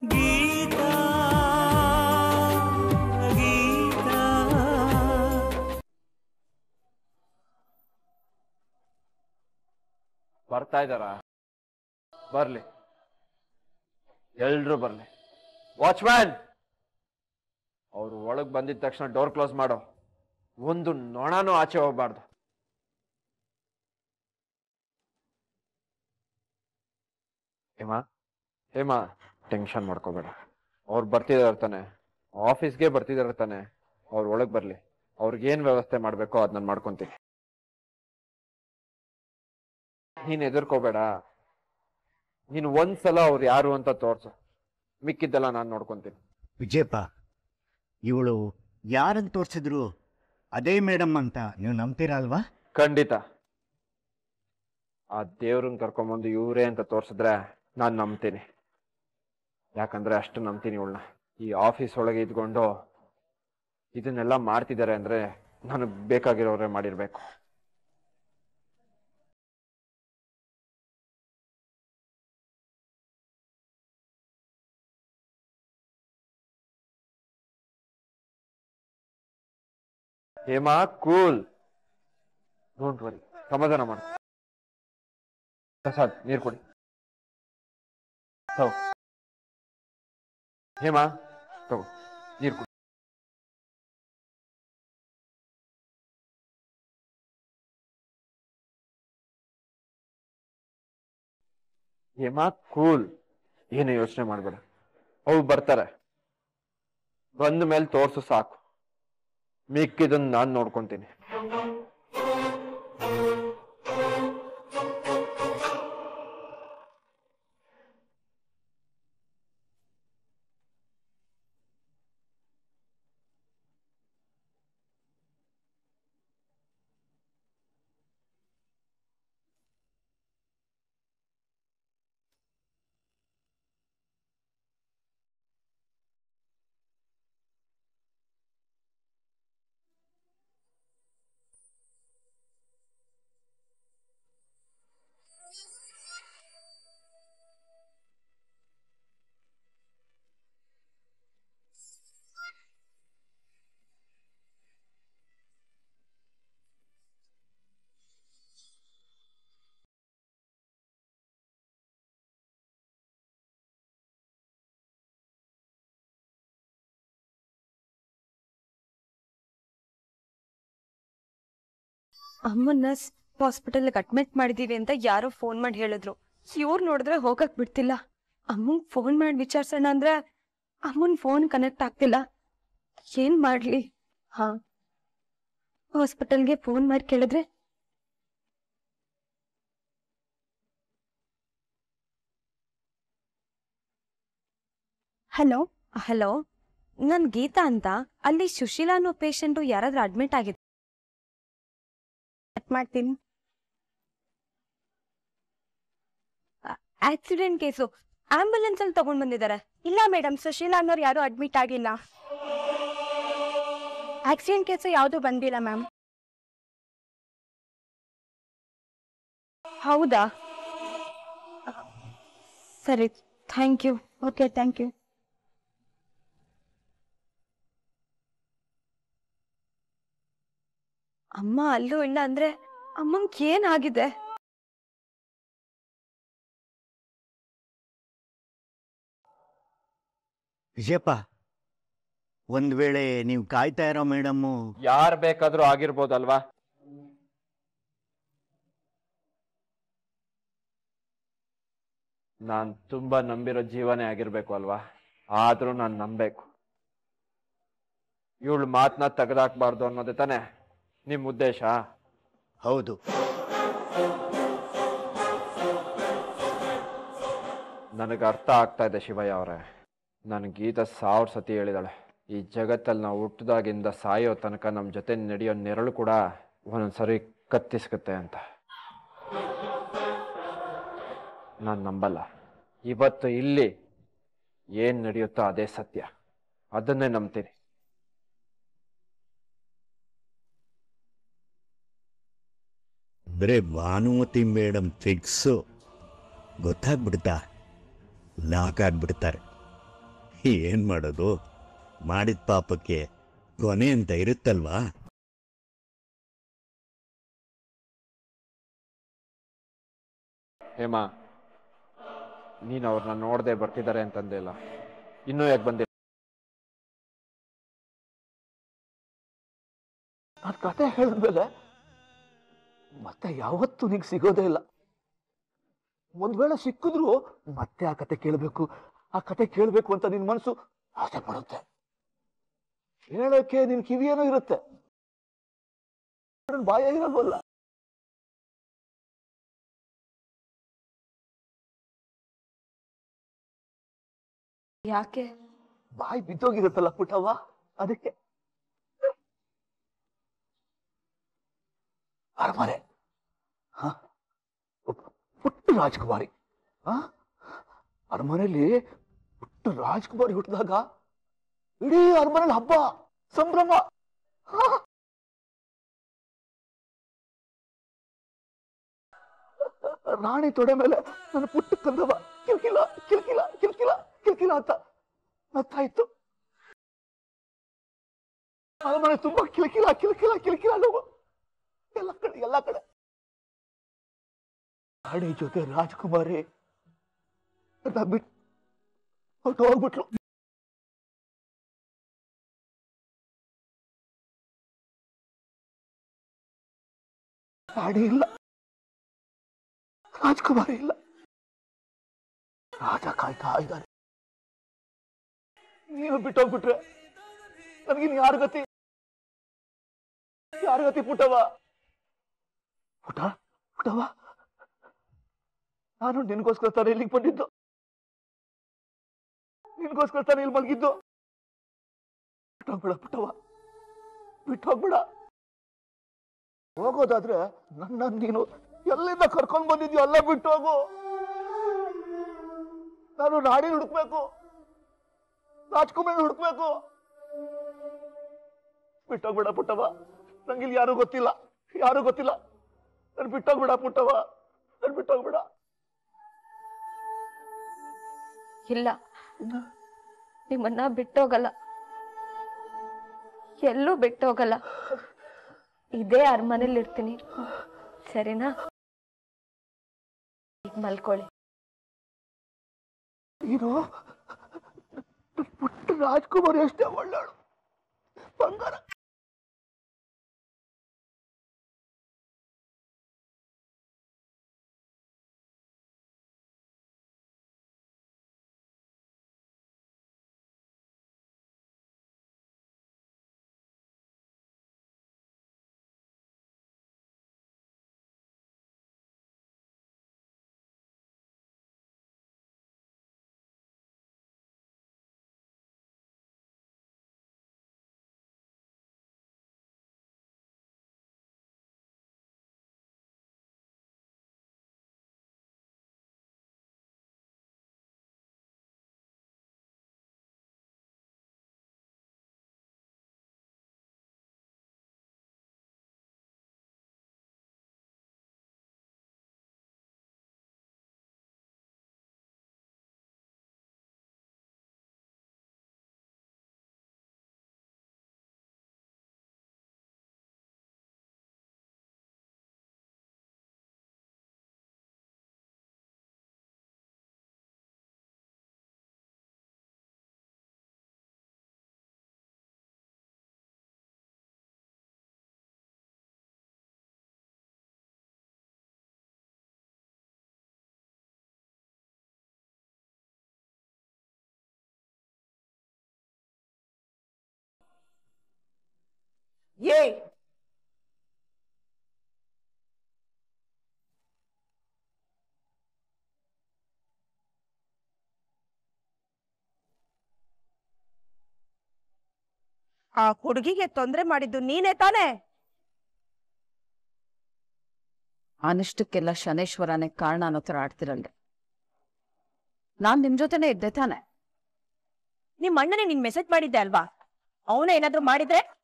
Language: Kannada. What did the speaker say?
ಗೀತಾ ಗೀತಾ ಬರ್ತಾ ಇದ್ದಾರ ಬರ್ಲಿ ಎಲ್ರು ಬರ್ಲಿ ವಾಚ್ಮ್ಯಾನ್ ಅವ್ರು ಒಳಗ್ ಬಂದಿದ ತಕ್ಷಣ ಡೋರ್ ಕ್ಲೋಸ್ ಮಾಡೋ ಒಂದು ನೊಣನೂ ಆಚೆ ಹೋಗ್ಬಾರ್ದು ಹೇಮಾ ಹೇಮಾ ಟೆನ್ಷನ್ ಮಾಡ್ಕೋಬೇಡ ಅವ್ರು ಬರ್ತಿದಾರೆ ತಾನೆ ಆಫೀಸ್ಗೆ ಬರ್ತಿದಾರೆ ತಾನೆ ಅವ್ರು ಒಳಗ್ ಬರ್ಲಿ ಅವ್ರಿಗೇನ್ ವ್ಯವಸ್ಥೆ ಮಾಡ್ಬೇಕೋ ಅದ್ ನಾನು ಮಾಡ್ಕೊಂತೀನಿ ನೀನ್ ಎದುರ್ಕೋಬೇಡ ನೀನು ಒಂದ್ಸಲ ಅವ್ರು ಯಾರು ಅಂತ ತೋರ್ಸು ಮಿಕ್ಕಿದ್ದೆಲ್ಲ ನಾನು ನೋಡ್ಕೊಂತೀನಿ ವಿಜಯಪ್ಪ ಇವಳು ಯಾರನ್ನು ತೋರಿಸಿದ್ರು ಅದೇ ಮೇಡಮ್ ಅಂತ ನೀವು ನಂಬ್ತೀರಾ ಅಲ್ವಾ ಖಂಡಿತ ಆ ದೇವ್ರನ್ನ ಕರ್ಕೊಂಬಂದು ಇವ್ರೇ ಅಂತ ತೋರ್ಸಿದ್ರೆ ನಾನು ನಂಬ್ತೀನಿ ಯಾಕಂದ್ರೆ ಅಷ್ಟು ನಂಬ್ತೀನಿ ಇವಳನ್ನ ಈ ಆಫೀಸ್ ಒಳಗೆ ಇದ್ಕೊಂಡು ಇದನ್ನೆಲ್ಲ ಮಾಡ್ತಿದ್ದಾರೆ ಅಂದ್ರೆ ನನಗೆ ಬೇಕಾಗಿರೋರೇ ಮಾಡಿರ್ಬೇಕು ಹೇಮಾ ಕೂಲ್ ಡೋಂಟ್ ವರಿ ಸಮಾಧಾನ ಮಾಡು ಪ್ರಸಾದ್ ನೀರು ಕೊಡಿ ತಗೋ ಹೇಮಾ ತಗೋ ನೀರು ಕೊಡಿ ಹೇಮಾ ಕೂಲ್ ಏನು ಯೋಚನೆ ಮಾಡಬೇಡ ಅವ್ರು ಬರ್ತಾರೆ ಬಂದ ಮೇಲೆ ತೋರ್ಸು ಸಾಕು ಮಿಕ್ಕಿದನ್ನ ನಾನು ನೋಡ್ಕೊಂತೀನಿ ಅಮ್ಮನ್ನ ಹಾಸ್ಪಿಟಲ್ಗೆ ಅಡ್ಮಿಟ್ ಮಾಡಿದೀವಿ ಅಂತ ಯಾರೋ ಫೋನ್ ಮಾಡಿ ಹೇಳಿದ್ರು ಇವ್ರು ನೋಡಿದ್ರೆ ಹೋಗಕ್ ಬಿಡ್ತಿಲ್ಲ ಅಮ್ಮಂಗ್ ಫೋನ್ ಮಾಡಿ ವಿಚಾರ್ಸೋಣ ಅಂದ್ರೆ ಅಮ್ಮನ್ ಫೋನ್ ಕನೆಕ್ಟ್ ಆಗ್ತಿಲ್ಲ ಏನ್ ಮಾಡ್ಲಿ ಹಾ ಹಾಸ್ಪಿಟಲ್ಗೆ ಫೋನ್ ಮಾಡಿ ಕೇಳಿದ್ರೆ ಹಲೋ ಹಲೋ ನನ್ ಗೀತಾ ಅಂತ ಅಲ್ಲಿ ಸುಶೀಲಾ ಅನ್ನೋ ಪೇಷಂಟು ಯಾರಾದ್ರೂ ಅಡ್ಮಿಟ್ ಆಗಿದೆ ಕಟ್ ಮಾಡ್ತೀನಿ ಆಕ್ಸಿಡೆಂಟ್ ಕೇಸು ಆಂಬುಲೆನ್ಸ್ ಅಲ್ಲಿ ತಗೊಂಡ್ ಬಂದಿದ್ದಾರೆ ಇಲ್ಲ ಮೇಡಮ್ ಸುಶೀಲಾ ಅನ್ನೋರು ಯಾರು ಅಡ್ಮಿಟ್ ಆಗಿಲ್ಲ ಆಕ್ಸಿಡೆಂಟ್ ಕೇಸು ಯಾವುದು ಬಂದಿಲ್ಲ ಮ್ಯಾಮ್ ಹೌದಾ ಸರಿ thank you okay thank you ಅಮ್ಮ ಅಲ್ಲೂ ಇಲ್ಲ ಅಂದ್ರೆ ಅಮ್ಮಂಗ್ ಏನಾಗಿದೆ ವಿಜಯಪ್ಪ ಒಂದು ವೇಳೆ ನೀವು ಕಾಯ್ತಾ ಇರೋ ಮೇಡಮ್ಮು ಯಾರ್ ಬೇಕಾದ್ರೂ ಆಗಿರ್ಬೋದಲ್ವಾ ನಾನ್ ತುಂಬಾ ನಂಬಿರೋ ಜೀವನೇ ಆಗಿರ್ಬೇಕು ಅಲ್ವಾ ಆದ್ರೂ ನಾನ್ ನಂಬೇಕು ಇವಳು ಮಾತನ್ನ ತೆಗೆದಾಕ್ಬಾರ್ದು ಅನ್ನೋದೇ ತಾನೆ ನಿಮ್ ಉದ್ದೇಶ ಹೌದು ನನಗೆ ಅರ್ಥ ಆಗ್ತಾ ಇದೆ ಶಿವಯ್ಯ ಅವರೇ ನನ್ ಗೀತ ಸಾವಿರ ಸತಿ ಹೇಳಿದಾಳೆ ಈ ಜಗತ್ತಲ್ಲಿ ನಾವು ಹುಟ್ಟಿದಾಗಿಂದ ಸಾಯೋ ತನಕ ನಮ್ಮ ಜೊತೆ ನಡೆಯೋ ನೆರಳು ಕೂಡ ಒಂದೊಂದ್ಸರಿ ಕತ್ತಿಸ್ಕತ್ತೆ ಅಂತ ನಾನು ನಂಬಲ್ಲ ಇವತ್ತು ಇಲ್ಲಿ ಏನ್ ನಡೆಯುತ್ತೋ ಅದೇ ಸತ್ಯ ಅದನ್ನೇ ನಂಬ್ತೀನಿ ಬರೇ ಭಾನುಮತಿ ಮೇಡಮ್ ಫಿಕ್ಸು ಗೊತ್ತಾಗ್ಬಿಡ್ತಾ ಲಾಕ್ ಆಗ್ಬಿಡ್ತಾರೆ ಏನ್ ಮಾಡೋದು ಮಾಡಿದ ಪಾಪಕ್ಕೆ ಕೊನೆ ಅಂತ ಇರುತ್ತಲ್ವಾ ಹೇಮಾ ನೀನು ಅವ್ರನ್ನ ನೋಡದೆ ಬರ್ತಿದ್ದಾರೆ ಅಂತಂದೆ ಇಲ್ಲ ಇನ್ನೂ ಯಾಕೆ ಬಂದಿಲ್ಲ ನಾನು ಕತೆ ಹೇಳಿದ್ಮೇಲೆ ಮತ್ತೆ ಯಾವತ್ತೂ ನಿಂಗೆ ಸಿಗೋದೇ ಇಲ್ಲ ಒಂದ್ ವೇಳೆ ಸಿಕ್ಕಿದ್ರು ಮತ್ತೆ ಆ ಕತೆ ಕೇಳಬೇಕು ಆ ಕತೆ ಕೇಳಬೇಕು ಅಂತ ನಿನ್ ಮನಸ್ಸು ಆಸೆ ಪಡುತ್ತೆ ಹೇಳಕ್ಕೆ ನಿನ್ ಕಿವಿಯೇನೋ ಇರುತ್ತೆ ನನ್ ಬಾಯ ಇರಲ್ವಲ್ಲ ಯಾಕೆ ಬಾಯಿ ಬಿದ್ದೋಗಿರುತ್ತಲ್ಲ ಪುಟ್ಟವ್ವ ಅದಕ್ಕೆ ಅರಮನೆ ಹ? ಒಬ್ಬ ಪುಟ್ಟ ರಾಜ್ಕುಮಾರಿ ಹ? ಅರಮನೆಯಲ್ಲಿ ಪುಟ್ಟ ರಾಜ್ಕುಮಾರಿ ಹುಟ್ಟಿದಾಗ ಇಡೀ ಅರಮನೆಯಲ್ಲಿ ಹಬ್ಬ ಸಂಭ್ರಮ ಹ? ರಾಣಿ ತೊಡೆ ಮೇಲೆ ನನ್ನ ಪುಟ್ಟ ಕಂದವ ಕಿಲ್ಕಿಲ ಕಿಲ್ಕಿಲ ಕಿಲ್ಕಿಲ ಕಿಲ್ಕಿಲ ಅಂತ ನಗ್ತಾ ಇತ್ತು ಅರಮನೆ ತುಂಬಾ ಕಿಲಕಿಲ ಕಿಲಕಿಲ ಕಿಲಕಿಲ ಅನ್ನುವ ಎಲ್ಲ ಕಡೆ ಎಲ್ಲ ಕಡೆ ರಾಣಿ ಜೊತೆ ರಾಜ್ಕುಮಾರಿ ಅಂತ ಬಿಟ್ಟು ಹೊರಟು ಹೋಗ್ಬಿಟ್ಲು ರಾಣಿ ಇಲ್ಲ ರಾಜ್ಕುಮಾರಿ ಇಲ್ಲ ರಾಜ ಕಾಯ್ತಾ ಇದ್ದಾನೆ ನೀನು ಬಿಟ್ಟೋಗ್ಬಿಟ್ರೆ ನನಗಿನ್ ಯಾರ ಗತಿ ಯಾರ ಗತಿ ಪುಟ್ಟವ ಪುಟ ಪುಟ್ಟವ ನಾನು ನಿನ್ಗೋಸ್ಕರ ತಾನೇ ಇಲ್ಲಿಗೆ ಬಂದಿದ್ದು ನಿನ್ಗೋಸ್ಕರ ತಾನೇ ಇಲ್ಲಿ ಮಲಗಿದ್ದು ಬಿಟ್ಟೋಗ್ಬೇಡ ಪುಟ್ಟವ ಬಿಟ್ಟೋಗ್ಬೇಡ ಹೋಗೋದಾದ್ರೆ ನನ್ನ ನೀನು ಎಲ್ಲಿಂದ ಕರ್ಕೊಂಡ್ ಬಂದಿದ್ಯೋ ಅಲ್ಲ ಬಿಟ್ಟು ಹೋಗು ನಾನು ನಾಡಿ ಹುಡುಕ್ಬೇಕು ರಾಜ್ಕುಮಾರ್ ಹುಡುಕ್ಬೇಕು ಬಿಟ್ಟೋಗ್ಬೇಡ ಪುಟ್ಟವ ನಂಗಿಲ್ಲಿ ಯಾರು ಗೊತ್ತಿಲ್ಲ ಯಾರು ಗೊತ್ತಿಲ್ಲ ನನ್ ಬಿಟ್ಟೋಗ್ಬೇಡ ಪುಟ್ಟವ ನನ್ ಬಿಟ್ಟೋಗ್ಬೇಡ ಇಲ್ಲ ನಿಮ್ಮನ್ನ ಬಿಟ್ಟೋಗಲ್ಲ ಎಲ್ಲೂ ಬಿಟ್ಟೋಗಲ್ಲ ಇದೇ ಅರಮನೇಲಿ ಇರ್ತೀನಿ ಸರಿನಾ ಈಗ ಮಲ್ಕೊಳ್ಳಿ ನೀನು ನನ್ ಪುಟ್ಟ ರಾಜ್ಕುಮಾರಿ ಅಷ್ಟೇ ಒಳ್ಳೆಳು ಬಂಗಾರ ಏ ಆ ಹುಡುಗಿಗೆ ತೊಂದರೆ ಮಾಡಿದ್ದು ನೀನೇ ತಾನೇ ಅನಿಷ್ಟಕ್ಕೆಲ್ಲ ಶನೇಶ್ವರನೇ ಕಾರಣ ಅನ್ನೋ ಥರ ಆಡ್ತಿರಲ್ರಿ ನಾನ್ ನಿಮ್ ಜೊತೆನೆ ಇದ್ದೆ ತಾನೆ ನಿಮ್ ಅಣ್ಣನೇ ನಿನ್ ಮೆಸೇಜ್ ಮಾಡಿದ್ದೆ ಅಲ್ವಾ ಅವನೇ ಏನಾದ್ರೂ ಮಾಡಿದ್ರೆ